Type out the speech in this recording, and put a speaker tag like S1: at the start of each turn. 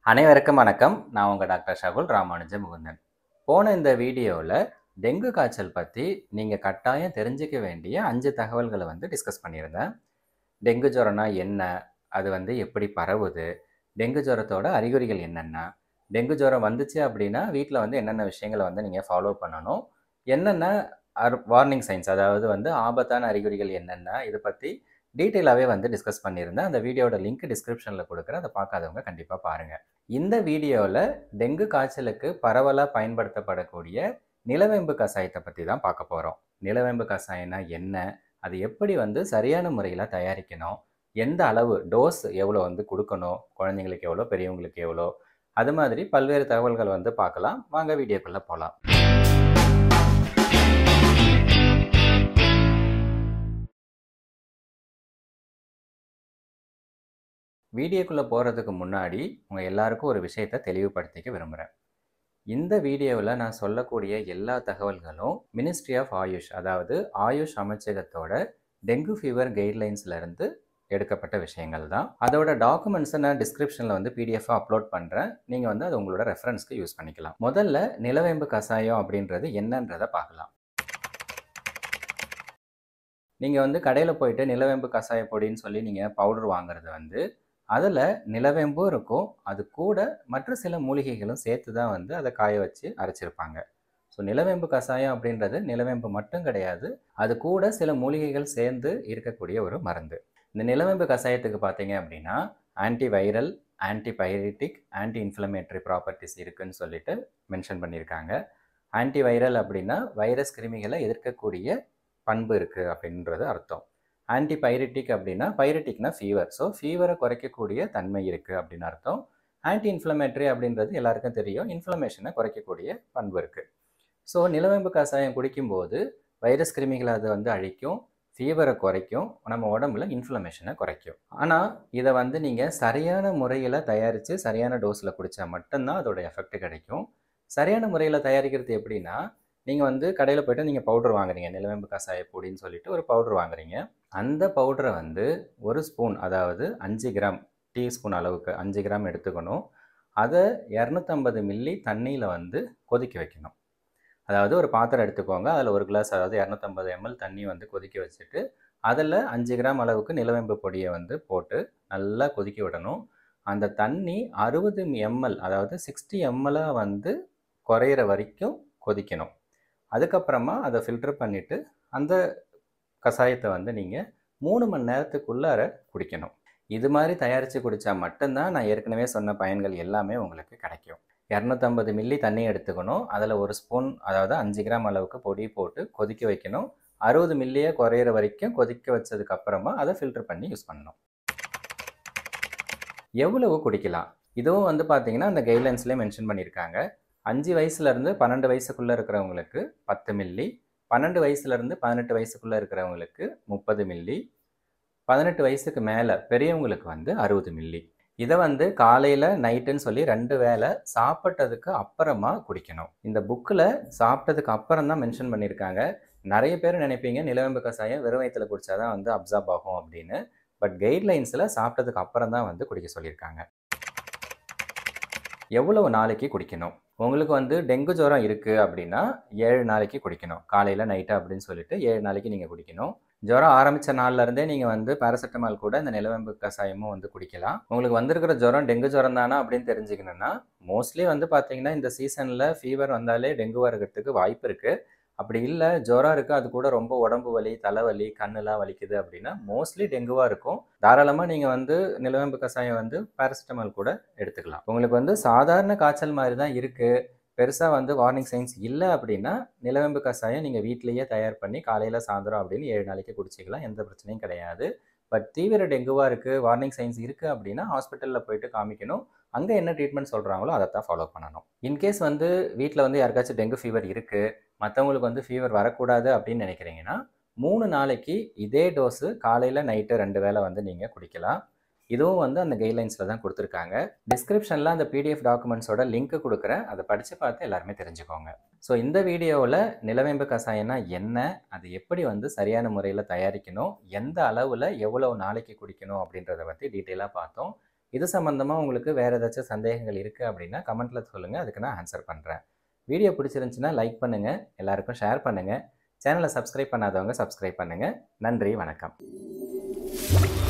S1: அனைவருக்கும் வணக்கம் நான் உங்கள் டாக்டர் ஷகுல் ராமானுஜ முகுந்தன் போன இந்த வீடியோவில் டெங்கு காய்ச்சல் பற்றி நீங்கள் கட்டாயம் தெரிஞ்சுக்க வேண்டிய அஞ்சு தகவல்களை வந்து டிஸ்கஸ் பண்ணியிருந்தேன் டெங்கு ஜுரம்னா என்ன அது வந்து எப்படி பரவுது டெங்கு ஜுரத்தோட அறிகுறிகள் என்னென்ன டெங்கு ஜுரம் வந்துச்சு அப்படின்னா வீட்டில் வந்து என்னென்ன விஷயங்களை வந்து நீங்கள் ஃபாலோ பண்ணணும் என்னென்ன வார்னிங் சைன்ஸ் அதாவது வந்து ஆபத்தான அறிகுறிகள் என்னென்ன இதை பற்றி டீட்டெயிலாகவே வந்து டிஸ்கஸ் பண்ணியிருந்தேன் அந்த வீடியோட லிங்க் டிஸ்கிரிப்ஷனில் கொடுக்குறேன் அதை பார்க்காதவங்க கண்டிப்பாக பாருங்கள் இந்த வீடியோவில் டெங்கு காய்ச்சலுக்கு பரவலாக பயன்படுத்தப்படக்கூடிய நிலவேம்பு கஷாயத்தை பற்றி தான் பார்க்க போகிறோம் நிலவேம்பு கஷாயம்னா என்ன அது எப்படி வந்து சரியான முறையில் தயாரிக்கணும் எந்த அளவு டோஸ் எவ்வளோ வந்து கொடுக்கணும் குழந்தைங்களுக்கு எவ்வளோ பெரியவங்களுக்கு எவ்வளோ அது மாதிரி பல்வேறு தகவல்கள் வந்து பார்க்கலாம் வாங்க வீடியோக்குள்ளே போகலாம் வீடியோக்குள்ளே போகிறதுக்கு முன்னாடி உங்கள் எல்லாருக்கும் ஒரு விஷயத்தை தெளிவுபடுத்திக்க விரும்புகிறேன் இந்த வீடியோவில் நான் சொல்லக்கூடிய எல்லா தகவல்களும் மினிஸ்ட்ரி ஆஃப் ஆயுஷ் அதாவது ஆயுஷ் அமைச்சகத்தோட டெங்கு ஃபீவர் கைட்லைன்ஸ்லேருந்து எடுக்கப்பட்ட விஷயங்கள் தான் அதோட டாக்குமெண்ட்ஸை நான் டிஸ்கிரிப்ஷனில் வந்து பிடிஎஃபாக அப்லோட் பண்ணுறேன் நீங்கள் வந்து அது உங்களோட ரெஃபரன்ஸ்க்கு யூஸ் பண்ணிக்கலாம் முதல்ல நிலவேம்பு கஷாயம் அப்படின்றது என்னன்றதை பார்க்கலாம் நீங்கள் வந்து கடையில் போயிட்டு நிலவேம்பு கஷாய பொடின்னு சொல்லி நீங்கள் பவுடர் வாங்குறது வந்து அதில் நிலவேம்பும் இருக்கும் அது கூட மற்ற சில மூலிகைகளும் சேர்த்து தான் வந்து அதை காய வச்சு அரைச்சிருப்பாங்க ஸோ நிலவேம்பு கஷாயம் அப்படின்றது நிலவேம்பு மட்டும் கிடையாது அது கூட சில மூலிகைகள் சேர்ந்து இருக்கக்கூடிய ஒரு மருந்து இந்த நிலவேம்பு கஷாயத்துக்கு பார்த்தீங்க அப்படின்னா anti viral anti pyretic anti inflammatory properties இருக்குன்னு சொல்லிட்டு மென்ஷன் பண்ணியிருக்காங்க ஆன்டி வைரல் அப்படின்னா வைரஸ் கிருமிகளை எதிர்க்கக்கூடிய பண்பு இருக்குது அப்படின்றது அர்த்தம் ஆன்டி பைரிட்டிக் அப்படின்னா பைரிட்டிக்னா ஃபீவர் ஸோ ஃபீவரை குறைக்கக்கூடிய தன்மை இருக்குது அப்படின்னு அர்த்தம் ஆன்டி இன்ஃப்ளமேட்டரி அப்படின்றது எல்லாருக்கும் தெரியும் இன்ஃப்ளமேஷனை குறைக்கக்கூடிய பண்பு இருக்குது ஸோ நிலவேம்பு கஷாயம் குடிக்கும்போது வைரஸ் கிருமிகளை அது வந்து அழிக்கும் ஃபீவரை குறைக்கும் நம்ம உடம்புல இன்ஃப்ளமேஷனை குறைக்கும் ஆனால் இதை வந்து நீங்கள் சரியான முறையில் தயாரித்து சரியான டோஸில் குடித்தா மட்டும்தான் அதோட எஃபெக்ட் கிடைக்கும் சரியான முறையில் தயாரிக்கிறது எப்படின்னா நீங்கள் வந்து கடையில் போய்ட்டு நீங்கள் பவுடர் வாங்குறீங்க நிலவேம்பு கஷாய பொடின்னு சொல்லிட்டு ஒரு பவுடர் வாங்குறீங்க அந்த பவுடரை வந்து ஒரு ஸ்பூன் அதாவது அஞ்சு கிராம் டீஸ்பூன் அளவுக்கு அஞ்சு கிராம் எடுத்துக்கணும் அதை இரநூத்தம்பது மில்லி தண்ணியில் வந்து கொதிக்க வைக்கணும் அதாவது ஒரு பாத்திரம் எடுத்துக்கோங்க அதில் ஒரு கிளாஸ் அதாவது இரநூத்தம்பது எம்எல் தண்ணி வந்து கொதிக்க வச்சுட்டு அதில் அஞ்சு கிராம் அளவுக்கு நிலவேம்பு பொடியை வந்து போட்டு நல்லா கொதிக்க விடணும் அந்த தண்ணி அறுபது எம்எல் அதாவது சிக்ஸ்டி எம்எல்லாக வந்து குறையிற வரைக்கும் கொதிக்கணும் அதுக்கப்புறமா அதை ஃபில்டர் பண்ணிவிட்டு அந்த கஷாயத்தை வந்து நீங்கள் மூணு மணி நேரத்துக்குள்ளார குடிக்கணும் இது மாதிரி தயாரித்து குடித்தா மட்டும்தான் நான் ஏற்கனவே சொன்ன பயன்கள் எல்லாமே உங்களுக்கு கிடைக்கும் இரநூத்தம்பது மில்லி தண்ணி எடுத்துக்கணும் அதில் ஒரு ஸ்பூன் அதாவது அஞ்சு கிராம் அளவுக்கு பொடி போட்டு கொதிக்க வைக்கணும் அறுபது மில்லியை குறையிற வரைக்கும் கொதிக்க வச்சதுக்கு அப்புறமா அதை ஃபில்டர் பண்ணி யூஸ் பண்ணணும் எவ்வளவு குடிக்கலாம் இதுவும் வந்து பார்த்தீங்கன்னா அந்த கைட்லைன்ஸ்லேயே மென்ஷன் பண்ணியிருக்காங்க அஞ்சு வயசுலேருந்து பன்னெண்டு வயசுக்குள்ளே இருக்கிறவங்களுக்கு பத்து மில்லி பன்னெண்டு வயசுலேருந்து பதினெட்டு வயசுக்குள்ளே இருக்கிறவங்களுக்கு முப்பது மில்லி பதினெட்டு வயசுக்கு மேலே பெரியவங்களுக்கு வந்து அறுபது மில்லி இதை வந்து காலையில் நைட்டுன்னு சொல்லி ரெண்டு வேளை சாப்பிட்டதுக்கு அப்புறமா குடிக்கணும் இந்த புக்கில் சாப்பிட்டதுக்கு அப்புறம் தான் மென்ஷன் பண்ணியிருக்காங்க நிறைய பேர் நினைப்பீங்க நிலவேம்பு கஷாயம் வெறும் வயிற்றில் குடித்தாதான் வந்து அப்சார்ப் ஆகும் அப்படின்னு பட் கைட்லைன்ஸில் சாப்பிட்டதுக்கு அப்புறம் தான் வந்து குடிக்க சொல்லியிருக்காங்க எவ்வளவு நாளைக்கு குடிக்கணும் உங்களுக்கு வந்து டெங்கு ஜுரம் இருக்குது அப்படின்னா ஏழு நாளைக்கு குடிக்கணும் காலையில் நைட்டு அப்படின்னு சொல்லிட்டு ஏழு நாளைக்கு நீங்கள் குடிக்கணும் ஜுரம் ஆரம்பித்த நாள்லேருந்தே நீங்கள் வந்து பேராசிட்டமால் கூட இந்த நிலவேம்பு கஷாயமும் வந்து குடிக்கலாம் உங்களுக்கு வந்திருக்கிற ஜுரம் டெங்கு ஜுரம் தானா அப்படின்னு தெரிஞ்சுக்கணுன்னா மோஸ்ட்லி வந்து பார்த்தீங்கன்னா இந்த சீசனில் ஃபீவர் வந்தாலே டெங்கு வரதுக்கு வாய்ப்பு இருக்குது அப்படி இல்லை ஜுரம் இருக்குது அது கூட ரொம்ப உடம்பு வலி தலைவலி கண்ணுலாம் வலிக்குது அப்படின்னா மோஸ்ட்லி டெங்குவாக இருக்கும் தாராளமாக நீங்கள் வந்து நிலவேம்பு கஷாயம் வந்து பேராசிட்டமால் கூட எடுத்துக்கலாம் உங்களுக்கு வந்து சாதாரண காய்ச்சல் மாதிரி தான் இருக்குது பெருசாக வந்து வார்னிங் சைன்ஸ் இல்லை அப்படின்னா நிலவேம்பு கஷாயம் நீங்கள் வீட்டிலேயே தயார் பண்ணி காலையில் சாயந்தரம் அப்படின்னு ஏழு நாளைக்கு குடிச்சிக்கலாம் எந்த பிரச்சனையும் கிடையாது பட் தீவிர டெங்குவாக இருக்குது வார்னிங் சைன்ஸ் இருக்குது அப்படின்னா ஹாஸ்பிட்டலில் போயிட்டு காமிக்கணும் அங்கே என்ன ட்ரீட்மெண்ட் சொல்கிறாங்களோ அதை தான் ஃபாலோ பண்ணணும் இன்கேஸ் வந்து வீட்டில் வந்து யாருக்காச்சும் டெங்கு ஃபீவர் இருக்குது மற்றவங்களுக்கு வந்து ஃபீவர் வரக்கூடாது அப்படின்னு நினைக்கிறீங்கன்னா மூணு நாளைக்கு இதே டோஸு காலையில் நைட்டு ரெண்டு வேளை வந்து நீங்கள் குடிக்கலாம் இதுவும் வந்து அந்த கைட்லைன்ஸில் தான் கொடுத்துருக்காங்க டிஸ்கிரிப்ஷனில் அந்த பிடிஎஃப் டாக்குமெண்ட்ஸோட லிங்க் கொடுக்குறேன் அதை படித்து பார்த்து எல்லாருமே தெரிஞ்சுக்கோங்க ஸோ இந்த வீடியோவில் நிலவேம்பு கஷாயம்னா என்ன அது எப்படி வந்து சரியான முறையில் தயாரிக்கணும் எந்த அளவில் எவ்வளோ நாளைக்கு குடிக்கணும் அப்படின்றத பற்றி டீட்டெயிலாக பார்த்தோம் இது சம்மந்தமாக உங்களுக்கு வேறு ஏதாச்சும் சந்தேகங்கள் இருக்குது அப்படின்னா கமெண்ட்டில் சொல்லுங்கள் அதுக்கு நான் ஆன்சர் பண்ணுறேன் வீடியோ பிடிச்சிருந்துச்சுன்னா லைக் பண்ணுங்கள் எல்லாருக்கும் ஷேர் பண்ணுங்கள் சேனலை சப்ஸ்கிரைப் பண்ணாதவங்க சப்ஸ்கிரைப் பண்ணுங்கள் நன்றி வணக்கம்